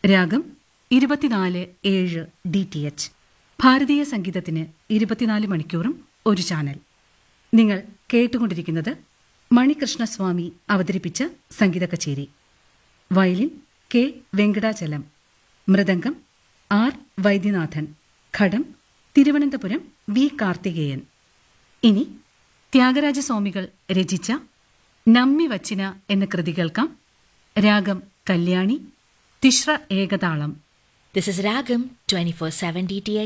രാഗം ഇരുപത്തിനാല് ഏഴ് ഡി ടി എച്ച് ഭാരതീയ സംഗീതത്തിന് ഇരുപത്തിനാല് മണിക്കൂറും ഒരു ചാനൽ നിങ്ങൾ കേട്ടുകൊണ്ടിരിക്കുന്നത് മണികൃഷ്ണസ്വാമി അവതരിപ്പിച്ച സംഗീത കച്ചേരി violin K Venkatachalam mridangam R Vaidyanathan ghatam Thiruvananthapuram V Karthikeyan ഇനി ത്യാഗരാജസ്വാമികൾ രചിച്ച നമ്മി വച്ചിന എന്ന കൃതി കേൾക്കാം രാഗം Kalyani തിശ്ര ഏകതാളം This is Ragam 24/7 DTH